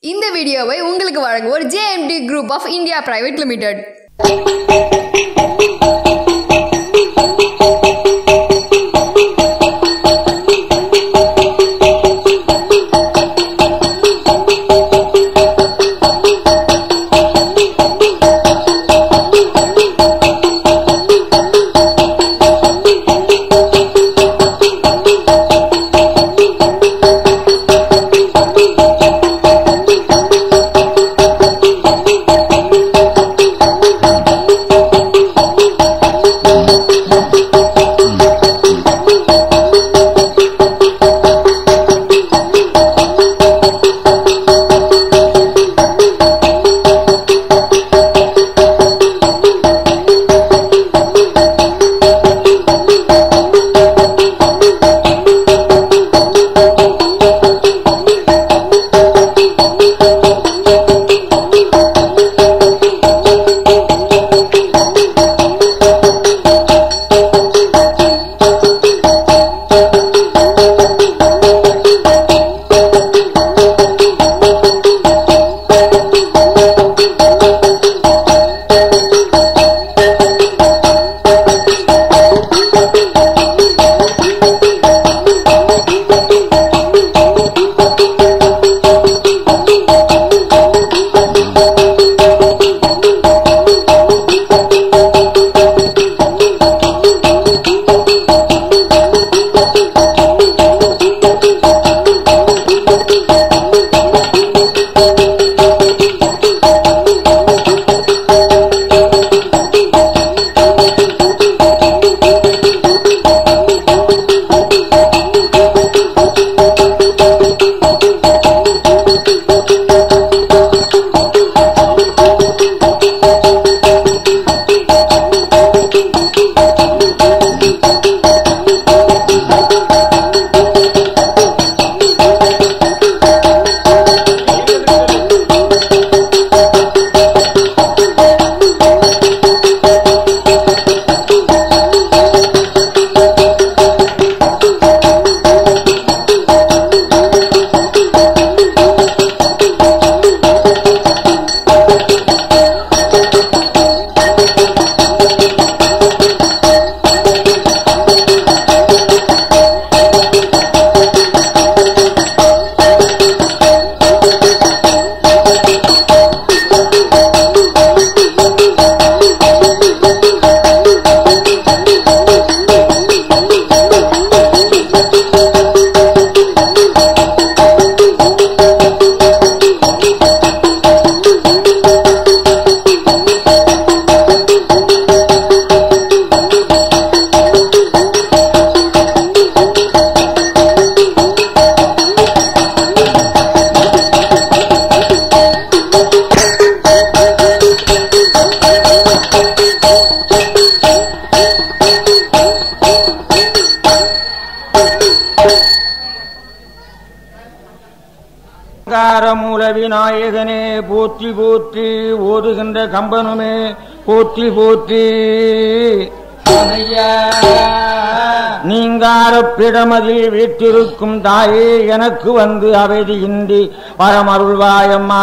இந்த வீடியோவை உங்களுக்கு வழங்குவோர் JMD group of India private limited மூல விநாயகனே போற்றி போற்றி ஓதுகின்ற கம்பனுமே போற்றி போற்றி நீங்கார பிடமதில் வீற்றிருக்கும் தாயே எனக்கு வந்து அவதியின்றி வரமருள்வாயம்மா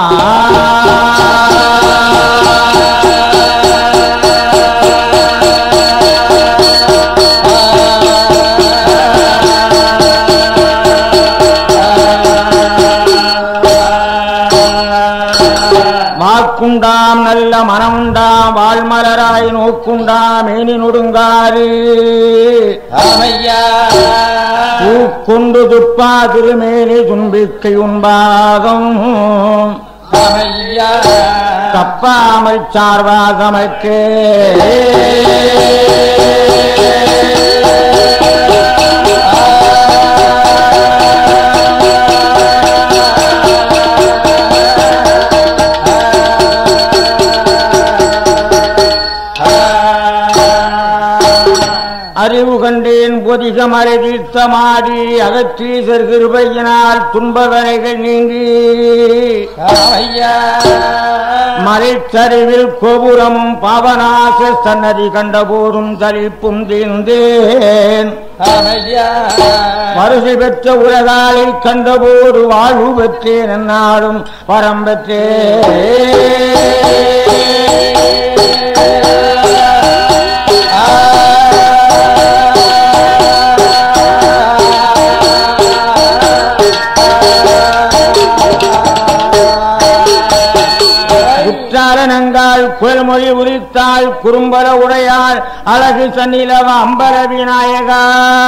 வாக்குண்டாம் நல்ல மனமுண்டாம் வாழ்மலராய் நோக்குண்டாம் மேனி நொடுங்காறு பூக்கொண்டு துப்பா திருமேனி தும்பிக்கை உண்பாகம் தப்பாமல் சார்வாகமக்கே அறிவு கண்டேன் பொதிக மறை தீர்த்தமாடி அகற்றீசர் கிருபையினால் துன்பவரைகள் நீங்கி மறைச்சரிவில் கோபுரமும் பாவநாச சன்னதி கண்டபோதும் தளிப்பும் தீர்ந்தேன் வருசி பெற்ற உலகாலை கண்டபோது வாழ்வு பெற்றேன் என்னாலும் வரம் உற்றாரணங்கால் குழல்மொழி உரித்தாள் குறும்பல உடையாள் அழகு சன்னிலவ அம்பர விநாயகா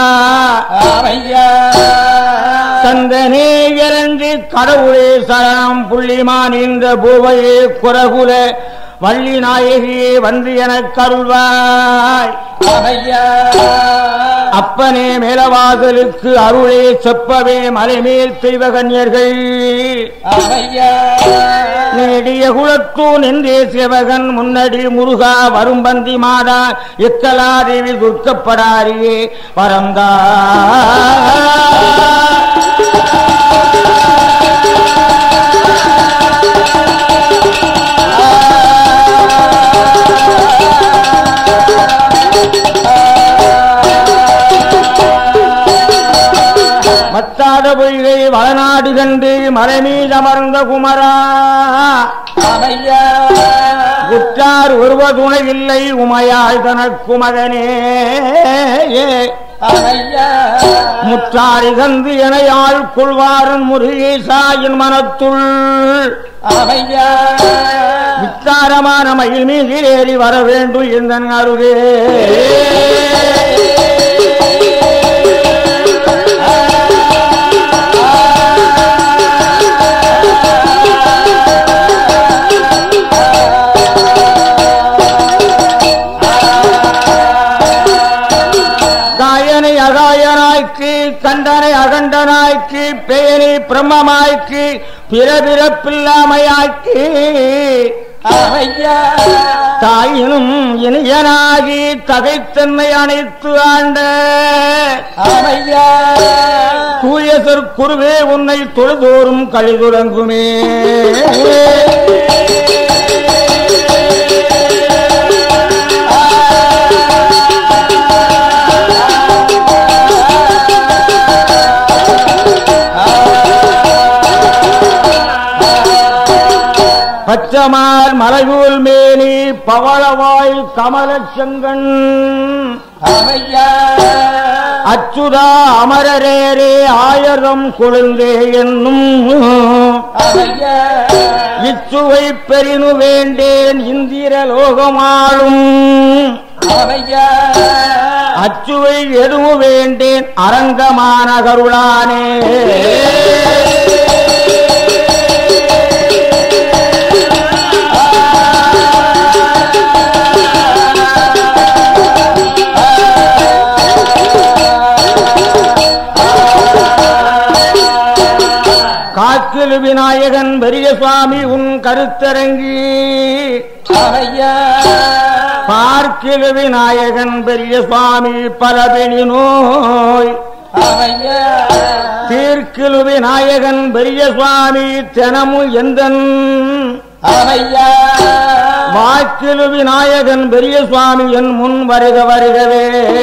தந்தனே இறங்கி கடவுளே சரணம் புள்ளிமான் இந்த பூவையே குரகுல வள்ளி நாயகியே வந்து எனக் கருள்வாய் அப்பனே மேலவாசலுக்கு அருளே செப்பவே மலைமேல் தெய்வகன்யர்கள் நேடிய குலத்தூன் என்றே சிவகன் முன்னடி முருகா வரும்பந்தி மாதா எக்கலாதேவி துர்க்கப்படாரியே பரந்தா மத்தாத பொய்கை வளநாடு கண்டு மலை மீதமர்ந்த குமரா குற்றார் ஒருவ துணை இல்லை உமையாள் தனக்கு மகனே முற்றார் இகந்து எனையாள் கொள்வாரன் முருகேசாயின் மனத்துள் வித்தாரமான மயில் மீதில் ஏறி வர வேண்டும் எந்தன் அருகே காயனை அகாயனாய்க்கு கண்டனை அகண்டனாய்க்கு பெயனை பிரம்மமாய்க்கு பிறபிறப்பில்லாமையாய்க்கு தாயினும் இனியனாகி தகைத்தன்மை அனைத்து ஆண்ட தூயசர் குருவே உன்னை தொழுதோறும் கழிதுறங்குமே பச்சமால் மலையூல் மேனி பவளவாய் கமலச் செங்கண் அச்சுதா அமரரேரே ஆயிரம் கொழுந்தே என்னும் இச்சுவை பெரினு வேண்டேன் இந்திர லோகமாளும் அச்சுவை எதுவும் வேண்டேன் அரங்கமான கருளானே காக்கில் விநாயகன் பெரிய சுவாமி உன் கருத்தரங்கி பார்க்கில் விநாயகன் பெரிய சுவாமி பலபினி நோய் தீர்க்கில் விநாயகன் பெரிய சுவாமி தினமும் எந்தன் வாக்கில் விநாயகன் பெரிய சுவாமி என் முன் வருக வருகவே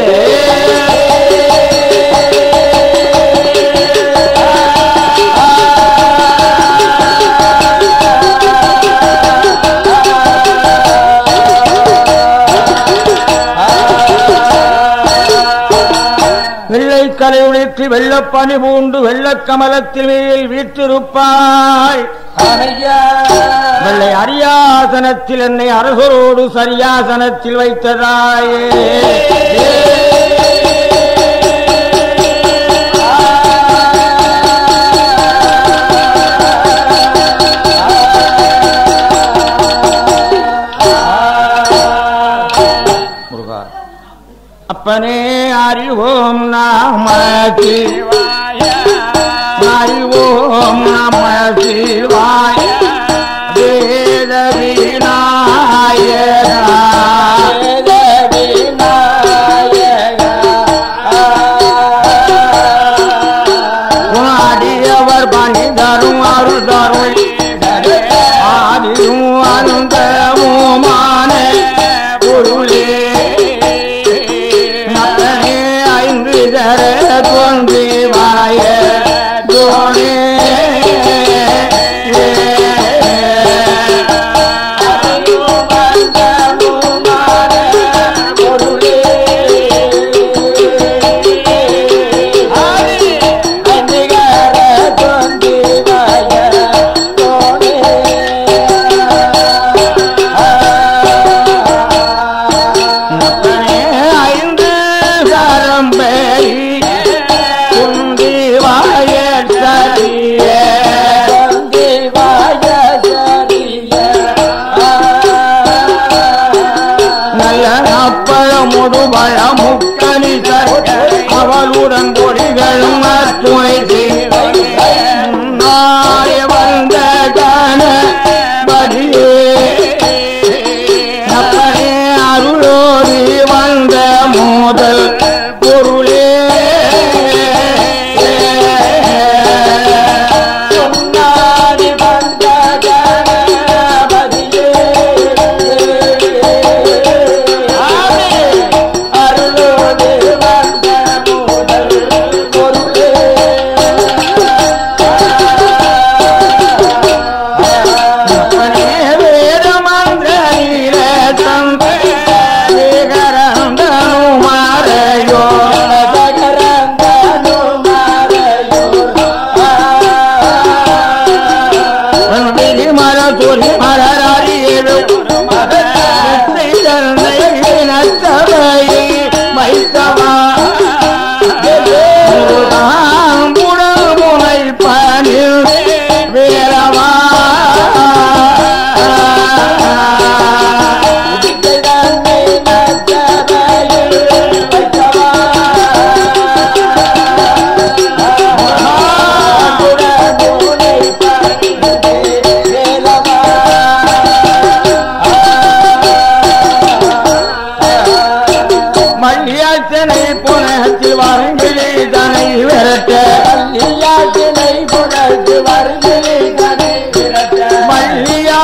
வெள்ளைக்கலை உழைத்து வெள்ளப்பனி பூண்டு வெள்ளக்கமலத்தில் மேல் வீற்றிருப்பாய் வெள்ளை அரியாசனத்தில் என்னை அரசரோடு சரியாசனத்தில் வைத்ததாயே முருகா அப்பனே அறிவோம் நாம சிவாய அறிவோம் நம சிவாய வேத அடியவர் பணி தரும் அருள் தரும் ஆதியும் அனந்தமுமான பொருளே அப்பனே ஐந்து தர தோன்றி வா துணை முன்னாடி வந்த கணபதியே அப்பனே அருளோடி வந்த மோதல் பொருளே முன்னாடி வந்த கணபதியே அருளோடு வந்த மோதல் பொருளே அப்பனே வேதமந்திர நீல தந்தை சேகரந்தனு மாறையோ சகரந்தனு மாறையோ மர துணி மலராரி ஏழு மகத்தை தந்தை நத்தவை வைத்தவா முடல் முனை பணில் வேலவா மல்லியாச்சனை புனத்தில் வரங்கிலே தனை விரட்ட மல்லியாச்சனை புனத்தில் வரங்கிலே தனை விரட்ட மல்லியா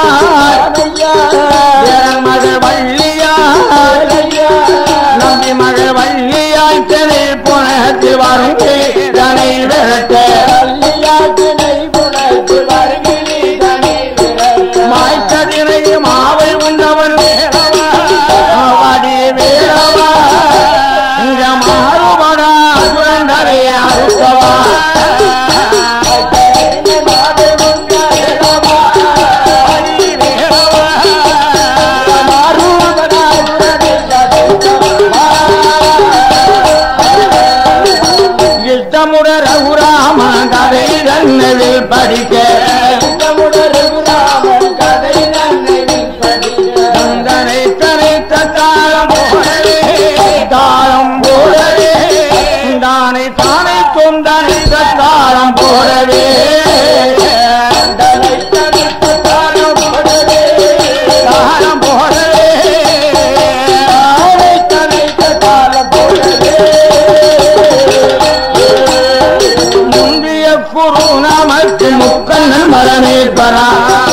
என் மகள் வள்ளியா நம்பி மகள் வள்ளியாச்சனை புனத்தில் வரங்கிலே தனை விரட்ட மல்லியாச்சனை புனத்தில் வரங்கிலே தனை விரட்ட மாய்ச்சதினை மாவை உண்டவன் வாடி வேலவா இங்க மாறுபடா சுரண்டரை அறுத்தவா இஷ்டமுட ரகுராம கதை தன்னவில் படிக்க தந்தனை தனைத்த தாளம் போடவே தாளம் போடவே தானை தானை தொந்தனை தாளம் போடவே தாளம் போடவே முந்திய குரு நமக்கு முக்கண்ணன் மரணேற்பரா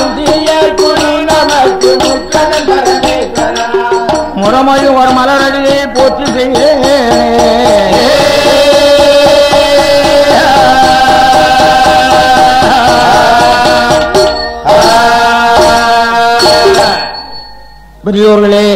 முறமையும் ஒரு மலரடியை போற்றி பெரியோர்களே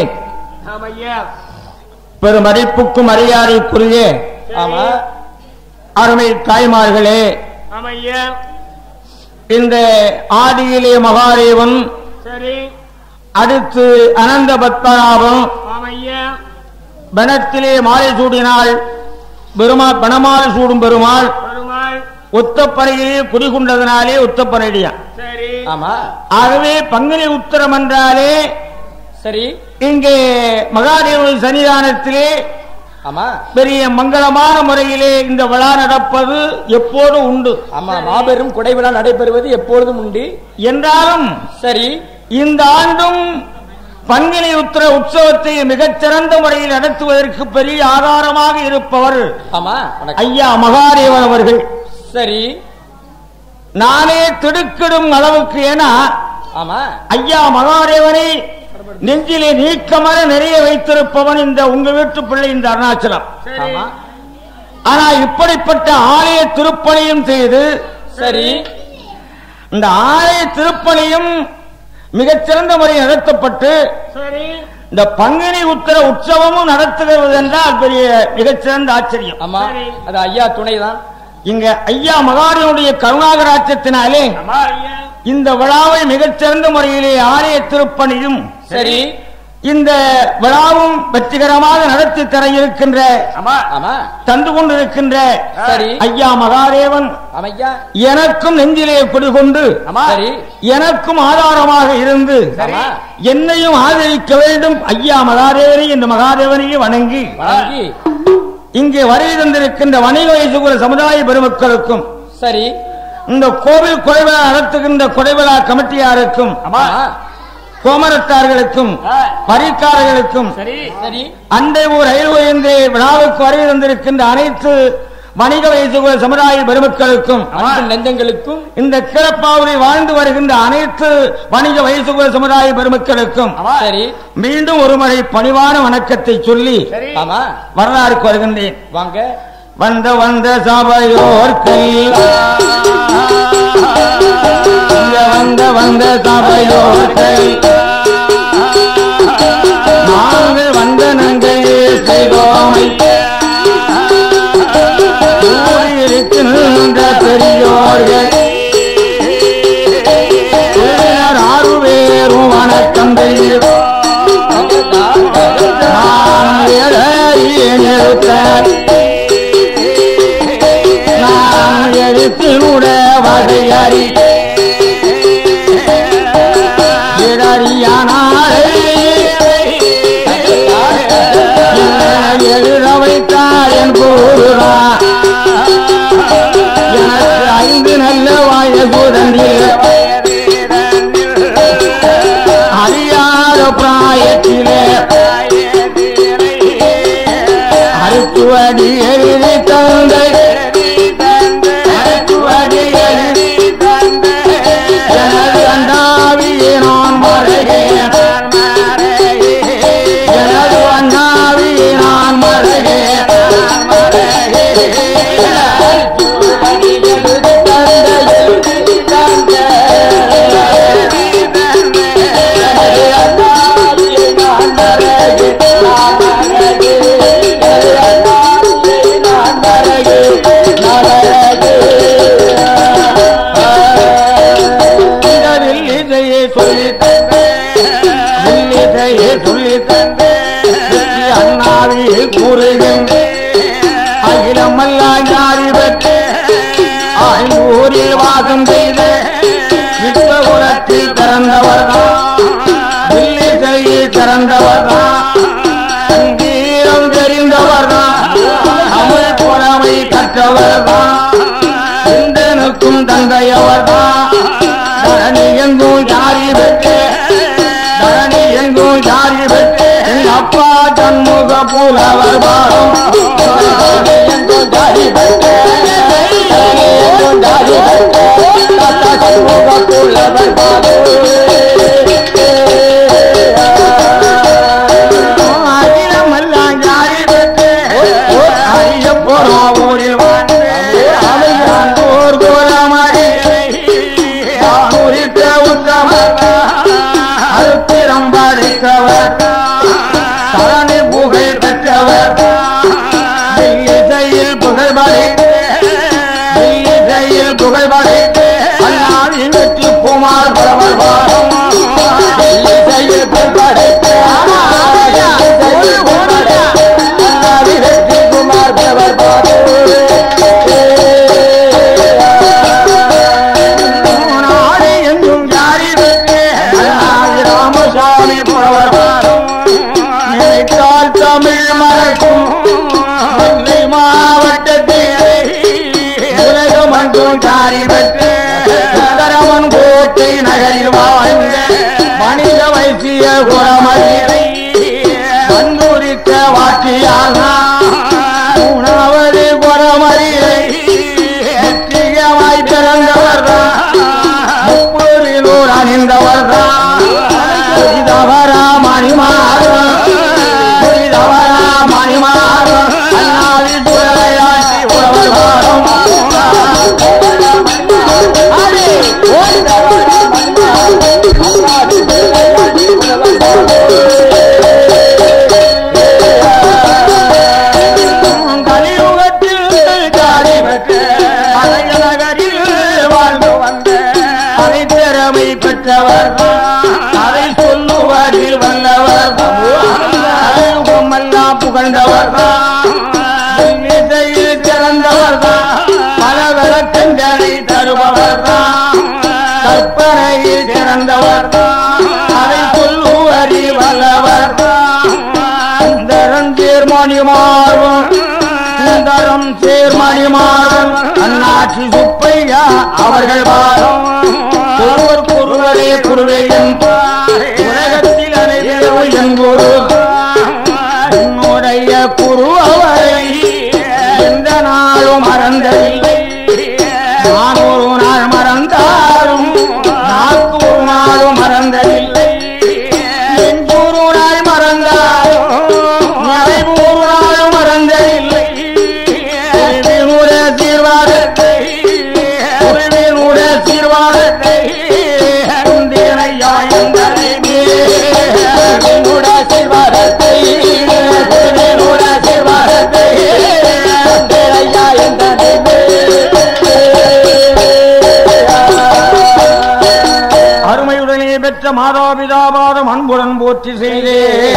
பெருமதிப்புக்கும் மரியாதைக்குரிய ஆமா அருமை தாய்மார்களே ஆமையா இந்த ஆதியிலே மகாதேவன் சரி அடுத்து அனந்த பத்மநாபம் ஆமையா பணத்திலே மாலை சூடினால் பெருமா பணமாலை சூடும் பெருமாள் பெருமாள் ஒத்தப்பனையிலே குடிகொண்டதனாலே ஒத்தப்பனைடியா சரி ஆமா ஆகவே பங்குனி உத்தரம் என்றாலே சரி இங்கே மகாதேவ சன்னிதானத்திலே ஆமா பெரிய மங்களமான முறையிலே இந்த விழா நடப்பது எப்போதும் உண்டு ஆமா மாபெரும் குடை விழா நடைபெறுவது எப்பொழுதும் உண்டு என்றாலும் சரி இந்த ஆண்டும் பங்குனி உத்திர உற்சவத்தை மிகச்சிறந்த முறையில் நடத்துவதற்கு பெரிய ஆதாரமாக இருப்பவர் ஆமா வணக்கம். ஐயா மகாதேவன் அவர்கள் சரி நானே திடுக்கிடும் அளவுக்கு என ஆமா ஐயா மகாதேவனை நெஞ்சிலே நீக்கமர நிறைய வைத்திருப்பவன் இந்த உங்க வீட்டு பிள்ளை இந்த அருணாச்சலம் சரி ஆமா ஆனா இப்படிப்பட்ட ஆலய திருப்பணியும் செய்து சரி இந்த ஆலய திருப்பணியும் மிகச்சிறந்த முறையில் நடத்தப்பட்டு சரி இந்த பங்குனி உத்தர உற்சவமும் நடத்துகிறது என்றால் பெரிய மிகச்சிறந்த ஆச்சரியம் ஆமா சரி. அது ஐயா துணைதான் இங்க ஐயா மகாதேவனுடைய கருணாகராட்சத்தினாலே ஆமா ஐயா இந்த விழாவை மிகச்சிறந்த முறையிலே ஆலய திருப்பணியும் சரி இந்த விழாவும் வெற்றிகரமாக நடத்தி தர இருக்கின்ற ஆமா ஆமா தந்து கொண்டிருக்கின்ற சரி ஐயா மகாதேவன் அமையா எனக்கும் நெஞ்சிலே குடிகொண்டு ஆமா சரி எனக்கும் ஆதாரமாக இருந்து ஆமா என்னையும் ஆதரிக்க வேண்டும் ஐயா மகாதேவனை இந்த மகாதேவனையே வணங்கி வணங்கி இங்கே வருகை தந்திருக்கின்ற வணிக வயசுகுல சமுதாய பெருமக்களுக்கும் சரி இந்த கோவில் கொடைவிழா நடத்துகின்ற கொடைவிழா கமிட்டியாருக்கும் ஆமா கோமரத்தார்களுக்கும் ஆ. பரிக்காரர்களுக்கும் சரி சரி அண்டை ஊர் ரயில் உயர்ந்து விழாவுக்கு வருகை தந்திருக்கின்ற அனைத்து வணிக வயசுகுல சமுதாய பெருமக்களுக்கும் அன்பு நெஞ்சங்களுக்கும் இந்த கிளப்பாவூரில் வாழ்ந்து வருகின்ற அனைத்து வணிக வயசுகுல சமுதாய பெருமக்களுக்கும் ஆமா சரி மீண்டும் ஒருமுறை பணிவான வணக்கத்தை சொல்லி சரி ஆமா வரலாறுக்கு வருகின்றேன் வாங்க வந்த வந்த சபையோர்க்கு இங்க வந்த வந்த சபையோர்க்கு நாங்கள் வந்த நங்கள் செய்தோமை இருக்கின்ற பெரியோர்கள் பின்னர் ஆறு பேரும் வணக்கம் செய்கிறோம் நான் எழையின் எழுத்தர் நான் எழுத்தினுட வகையறி இடறியானாலே எழுத வைத்தார் என் கூறுறா எனக்கு ஐந்து நல்ல வயசுதண்டில் அறியாத பிராயத்திலே அறுத்துவடி எழுதி தந்தை அறுத்துவடி எழுதி எனது அண்ணாவியே நான் மறைகிறேன் எனது அண்ணாவியே நான் மறைகிறேன் அறுத்துவடி எழுதி தந்தை எழுதி தந்தை எனது அண்ணாவியே நான் மறைகிறேன் நான் மறைகிறேன் எனது அண்ணாவியே நான் மறைகிறேன் நான் மறைகிறேன் வில்லிசையை சொல்லி வில்லிசையை சொல்லி அண்ணாவியை கூறுகின்றேன் அகிலமல்லாய் ஜாதி பெற்று ஆய்ந்தூரில் வாசம் செய்த விஸ்வகுலத்தில் பிறந்தவர்தான் வில்லிசையில் பிறந்தவர்தான் சங்கீரம் தெரிந்தவர்தான் தமிழ் புறமை கற்றவர்தான் சிந்தனுக்கும் தந்தையவர்தான் தரணி எங்கும் ஜாரி பெற்று தரணி எங்கும் ஜாரி பெற்று என் அப்பா தன்முக புலவர் பாடும் தரணி எங்கும் ஜாரி பெற்று தரணி எங்கும் ஜாரி பெற்று தாத்தா தன்முக புலவர் பாடும் அகிலமெல்லாம் ஜாரி பெற்று அறிய போறா ஊரில் வாழ்ந்து அவையான் போர் கோலமடி குறித்த உத்தமர் அருத்திரம் படித்தவர் தரணி புகழ் பெற்றவர் தில்லிசையில் புகழ் படைத்து தில்லிசையில் புகழ் படைத்து அண்ணாவின் வெற்றி குமார் பரவர் பாடும் தில்லிசையில் புகழ் படைத்து தில்லிசையில் புகழ் படைத்து அண்ணாவின் வெற்றி குமார் பரவர் பாடும் நாடு எங்கும் ஜாரி பெற்று அண்ணாவி ராமசாமி புலவர் பாடும் நினைத்தால் தமிழ் மறக்கும் நெல்லை மாவட்டத்தில் உலகம் அங்கும் ஜாரி பெற்று உத்தரவன் கோட்டை நகரில் வாழ்ந்த மனித வைசிய குரமதிரை கண்ணுரிக்க வாட்டியாக உணவது குரமதிரை வெற்றிகமாய் பிறந்தவர்தான் முப்பூரிலூர் அணிந்தவர்தான் புரிதவரா மணிமாறும் புரிதவரா மணிமாறும் அண்ணாவி துறையாட்சி உறவர் வாழும் அடி, ஓடிதவரா மணிமாறும், அண்ணாவி துறையாட்சி உறவர் வாழும். கலியுகத்தில் ஜாதி பெற்ற அலைநகரில் வாழ்ந்து வந்த அதை திறமை பெற்றவர் அதை சொல்லுவதில் வல்லவர் அறிமுகமெல்லாம் புகழ்ந்தவர் இசையில் சிறந்தவர் பல விளக்கங்களை தருபவர் கற்பனையில் சிறந்தவர் அதை சொல்லுவதில் வல்லவர் தீர்மானி மாறும் மணிமாறன் அண்ணாச்சி சுப்பையா அவர்கள் பாதம் ஒருவர் குருவரே குருவே என்பார் உலகத்தில் அனைவரும் என் குரு என்னுடைய குரு அவரை எந்த நாளும் மறந்ததில்லை நான் ஒரு நாள் மறந்தாலும் நாக்கு ஒரு நாளும் மறந்ததில்லை என் ஒரு நாள் மறந்தாலும் நிறைவு ஒரு நாளும் மறந்ததில்லை குருவினுடைய சீர்வாதத்தை குருவினுடைய சீர்வாதத்தை குந்திரையா என்பதை குருவினுடைய சீர்வாதத்தை குருவினுடைய சீர்வாதத்தை குந்திரையா அருமையுடனே பெற்ற மாதாபிதாபாதம் அன்புடன் போற்றி செய்தே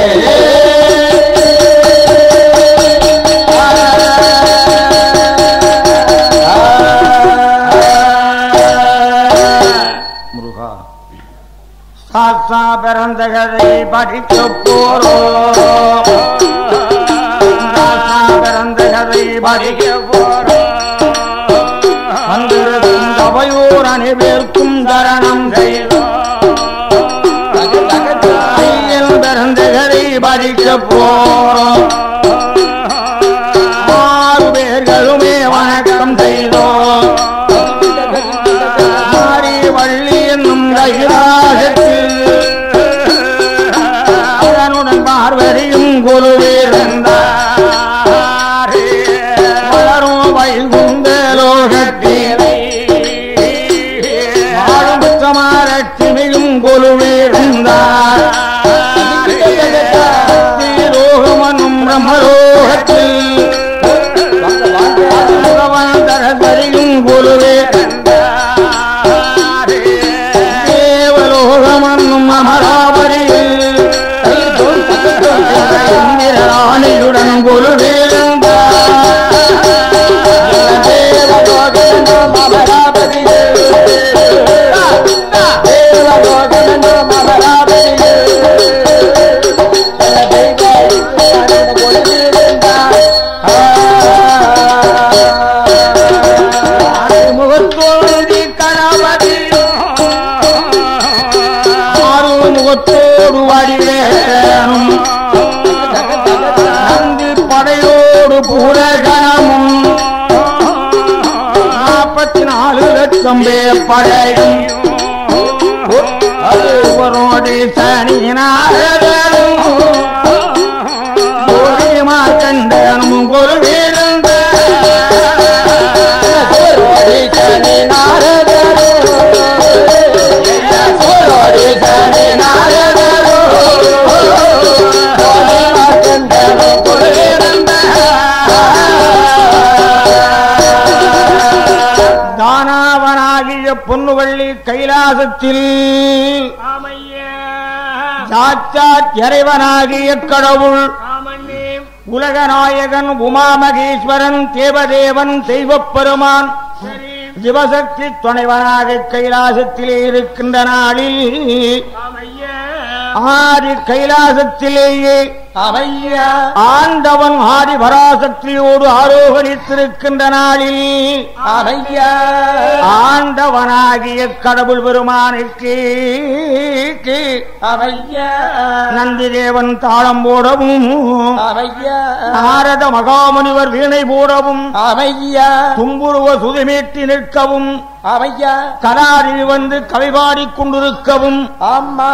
முருகா சாஸ்தா பிறந்த கதை படிக்க போறோம் சாஸ்தா பிறந்த கதை படிக்க போறோம் வந்திருக்கும் சபையோர் அனைவருக்கும் தரணம் செய்தோம் ஐயன் பிறந்த கதை படிக்க போறோம் ஆறு பேர்களுமே வணக்கம் செய்தோம் மாறி வள்ளி என்னும் கைலாசத்தில் அதனுடன் பார்வதியும் குருவிருந்தார் வளரும் வைகுந்த லோகத்திலே வாழும் சமாலட்சுமியும் குருவிருந்தார் லோகமனும் பிரம்மலோகத்தில் தரசரியும் குருவே தேவலோகமன்னும் அமராவரியில் ராணியுடன் முகத்தோடி கணபதியும் முகத்தோடு வடிவேனும் நந்தி படையோடு பூரகணமும் நாற்பத்தி நாலு லட்சம் பேர் படையும் ஒருவரோடு சனியினாரும் மார்க்கண்டனும் குருவிருந்த தானாவனாகிய பொன்னுவள்ளி கைலாசத்தில் ஆமையா சாட்சாத் இறைவனாகிய கடவுள் ஆமண்ணே உலகநாயகன் உமாமகேஸ்வரன் தேவதேவன் தெய்வப் பெருமான் சரி சிவசக்தி துணைவனாக கைலாசத்திலே இருக்கின்ற நாளில் ஆமையா ஆதி கைலாசத்திலேயே அவையா ஆண்டவன் ஆதி பராசக்தியோடு ஆரோகணித்திருக்கின்ற நாளில் அவையா ஆண்டவனாகிய கடவுள் பெருமானுக்கு அவையா நந்தி தேவன் தாளம் போடவும் அவையா நாரத மகாமுனிவர் வீணை போடவும் அவையா தும்புருவ சுதுமீட்டி நிற்கவும் அவையா கராரில் வந்து கவி பாடிக் கொண்டிருக்கவும் ஆமா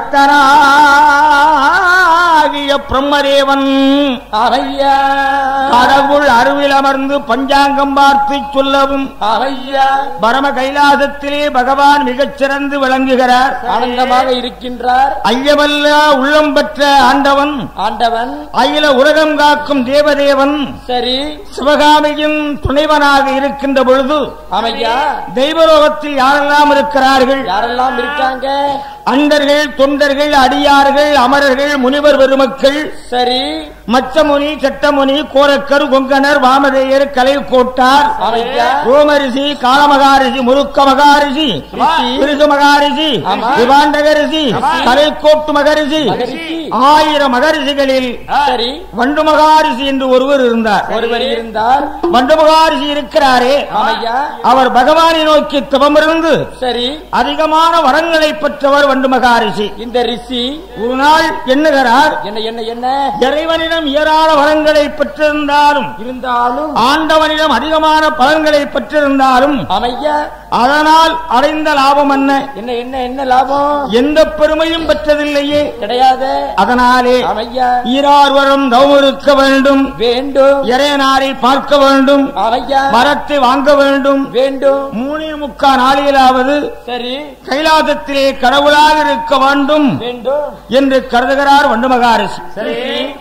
கர்த்தனாகிய பிரம்மதேவன் அவையா கடவுள் அருவில் அமர்ந்து பஞ்சாங்கம் பார்த்து சொல்லவும் அவையா பரம கைலாசத்திலே பகவான் மிகச் சிறந்து விளங்குகிறார் ஆனந்தமாக இருக்கின்றார் ஐயமல்ல உள்ளம் பெற்ற ஆண்டவன் ஆண்டவன் அகில உலகம் காக்கும் தேவதேவன் சரி சிவகாமியின் துணைவனாக இருக்கின்ற பொழுது அவையா தெய்வலோகத்தில் யாரெல்லாம் இருக்கிறார்கள் யாரெல்லாம் இருக்காங்க அண்டர்கள் தொண்டர்கள் அடியார்கள் அமரர்கள் முனிவர் பெருமக்கள் சரி மச்சமுனி சட்டமுனி கோரக்கர் கொங்கணர் வாமதேயர் கலை கோட்டார் ஆமையா ரோமரிஷி காலமகாரிஷி முருக்க மகாரிஷி ரிஷி. பிருகு மகாரிஷி ஆமா. விவாண்டக ரிஷி கலைக்கோட்டு மகரிஷி மகரிஷி. ஆயிரம் மகரிஷிகளில் சரி வண்டு மகாரிஷி என்று ஒருவர் இருந்தார் ஒருவர் இருந்தார் வண்டு மகாரிஷி இருக்கிறாரே ஆமையா அவர் பகவானை நோக்கி தவமிருந்து சரி அதிகமான வரங்களை பெற்றவர் வண்டு மகாரிஷி இந்த ரிஷி ஒரு நாள் எண்ணுகிறார் என்ன என்ன என்ன இறைவனிடம் ஏராள வரங்களை பெற்றிருந்தாலும் இருந்தாலும் ஆண்டவனிடம் அதிகமான பலன்களை பெற்றிருந்தாலும் அமையா அதனால் அடைந்த லாபம் என்ன என்ன என்ன என்ன லாபம் எந்த பெருமையும் பெற்றதில்லையே கிடையாது அதனாலே அமையா ஈரார்வரும் தவமிருக்க வேண்டும் வேண்டும் இறையனாரை பார்க்க வேண்டும் அமையா மரத்தை வாங்க வேண்டும் வேண்டும் மூணே முக்கா நாளிலாவது சரி கைலாசத்திலே கடவுளாக இருக்க வேண்டும் வேண்டும் என்று கருதுகிறார் வண்டு மகாரிஷி சரி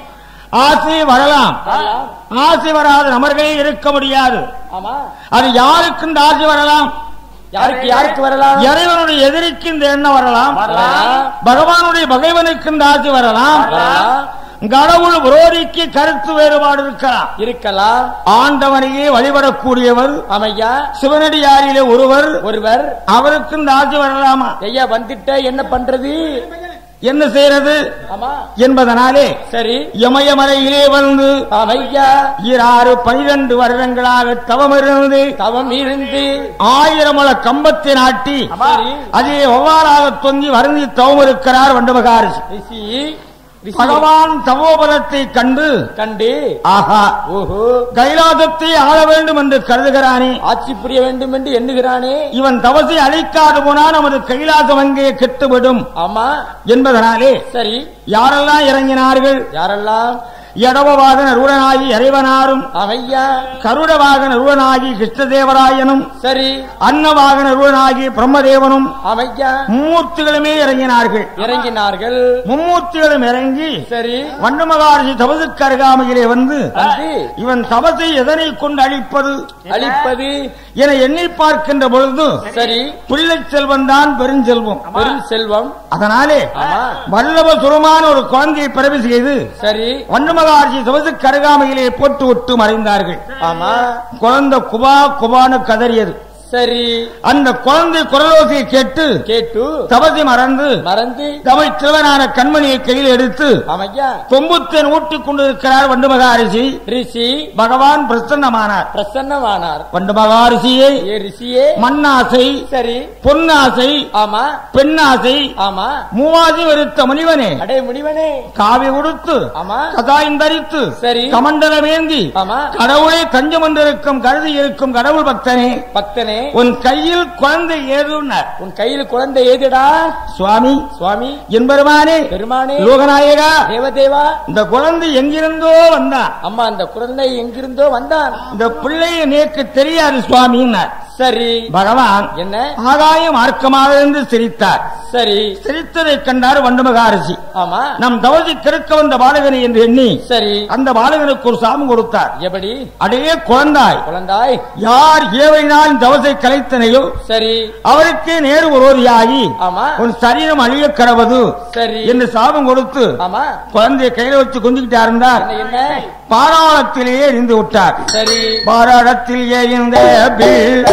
ஆசை வரலாம் வரலாம். ஆசை வராத நமர்களே இருக்க முடியாது ஆமா அது யாருக்கு இந்த ஆசை வரலாம் யாருக்கு யாருக்கு வரலாம் இறைவனுடைய எதிரிக்கு இந்த எண்ணம் வரலாம் வரலாம். பகவானுடைய பகைவனுக்கு இந்த ஆசை வரலாம் வரலாம். கடவுள் விரோதிக்கு கருத்து வேறுபாடு இருக்கலாம் இருக்கலாம் ஆண்டவனையே வழிபடக்கூடியவர் அமையா சிவனடியாரிலே ஒருவர் ஒருவர் அவருக்கு இந்த ஆசை வரலாமா ஐயா வந்துட்ட என்ன பண்றது என்ன செய்யறது ஆமா என்பதனாலே சரி இமயமலையிலே வந்து அமையா ஈராறு பனிரெண்டு வருடங்களாக தவமிருந்து தவம் இருந்து ஆயிரம் முழ கம்பத்தை நாட்டி சரி அதே ஒவ்வாறாக தொங்கி வருந்தி தவம் இருக்கிறார் வண்டுமகாரிசி ரிஷி ரிஷி பகவான் தவோபலத்தை கண்டு கண்டு ஆஹா ஓஹோ கைலாசத்தை ஆள வேண்டும் என்று கருதுகிறானே ஆட்சி புரிய வேண்டும் என்று எண்ணுகிறானே இவன் தவசை அழிக்காது போனால் நமது கைலாசம் அங்கே கெட்டுவிடும் ஆமா என்பதனாலே சரி யாரெல்லாம் இறங்கினார்கள் யாரெல்லாம் எடவவாகன ரூடனாகி இறைவனாரும் அமையா கருடவாகன ரூடனாகி கிருஷ்ணதேவராயனும் சரி அன்னவாகன ரூடனாகி பிரம்மதேவனும் அமையா மும்மூர்த்திகளுமே இறங்கினார்கள் இறங்கினார்கள் மும்மூர்த்திகளும் இறங்கி சரி வண்டு மகாரிஷி தபசுக்கு அருகாமையிலே வந்து வந்து இவன் தபசை எதனை கொண்டு அழிப்பது அழிப்பது என எண்ணி பார்க்கின்ற பொழுது சரி பிள்ளை செல்வம் தான் பெருஞ்செல்வம் பெரும் செல்வம் அதனாலே ஆமா வல்லப சுரமான ஒரு குழந்தையை பிறவி செய்து சரி வண்டு மகாரிஷி தபசுக்கு அருகாமையிலே போட்டு விட்டு மறைந்தார்கள் ஆமா குழந்தை குபா குபான்னு கதறியது சரி அந்த குழந்தை குரலோசையை கேட்டு கேட்டு தபசி மறந்து மறந்து தமிழ் சிறுவனான கண்மணியை கையில் எடுத்து அமையா கொம்புத்தேன் ஊட்டிக் கொண்டிருக்கிறார் வண்டு மகாரிஷி ரிஷி பகவான் பிரசன்னமானார் பிரசன்னமானார் வண்டு மகாரிஷியை ஏ ரிஷியே மண்ணாசை சரி பொன்னாசை ஆமா பெண்ணாசை ஆமா மூவாசி வெறுத்த முனிவனே அடே முடிவனே காவி உடுத்து ஆமா கதாயம் தரித்து சரி கமண்டலமேந்தி ஆமா கடவுளை தஞ்சம் என்றிருக்கும் கருதி இருக்கும் கடவுள் பக்தனே பக்தனே உன் கையில் குழந்தை ஏதுன்னார் உன் கையில் குழந்தை ஏதுடா சுவாமி சுவாமி என்பெருமானே பெருமானே லோகநாயகா தேவதேவா இந்த குழந்தை எங்கிருந்தோ வந்தான் அம்மா அந்த குழந்தை எங்கிருந்தோ வந்தான் இந்த பிள்ளை எனக்கு தெரியாது சுவாமின்னார் சரி பகவான் என்ன ஆகாயம் மார்க்கமாக இருந்து சிரித்தார் சரி சிரித்ததை கண்டார் வண்டுமகாரசி ஆமா நம் தவசி கிடக்க வந்த பாலகனை என்று எண்ணி சரி அந்த பாலகனுக்கு ஒரு சாபம் கொடுத்தார் எப்படி அடையே குழந்தாய் குழந்தாய் யார் ஏவையினால் தவசை கலைத்தனையோ சரி அவருக்கே நேரு ஒருவரியாகி ஆமா உன் சரீரம் அழிய கடவது சரி என்று சாபம் கொடுத்து ஆமா குழந்தையை கையில வச்சு கொஞ்சிக்கிட்டா இருந்தார் என்ன என்ன பாராளத்திலேயே இருந்து விட்டார் சரி பாராளத்தில் எரிந்த பில்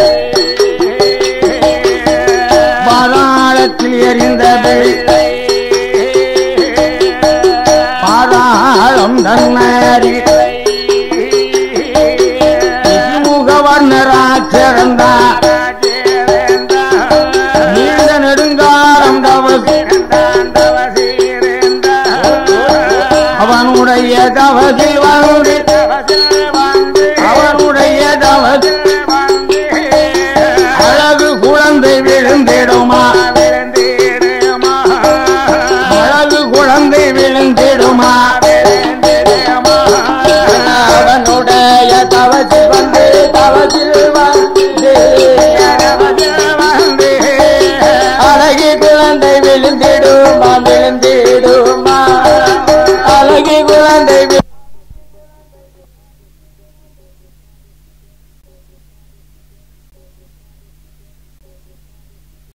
பாதாளத்தில் எரிந்த பில் பாதாளம் தன்னறி முகவர்ணராச் சிறந்தார் நீண்ட நெடுங்காலம் தவசி அவனுடைய தவசில் வந்து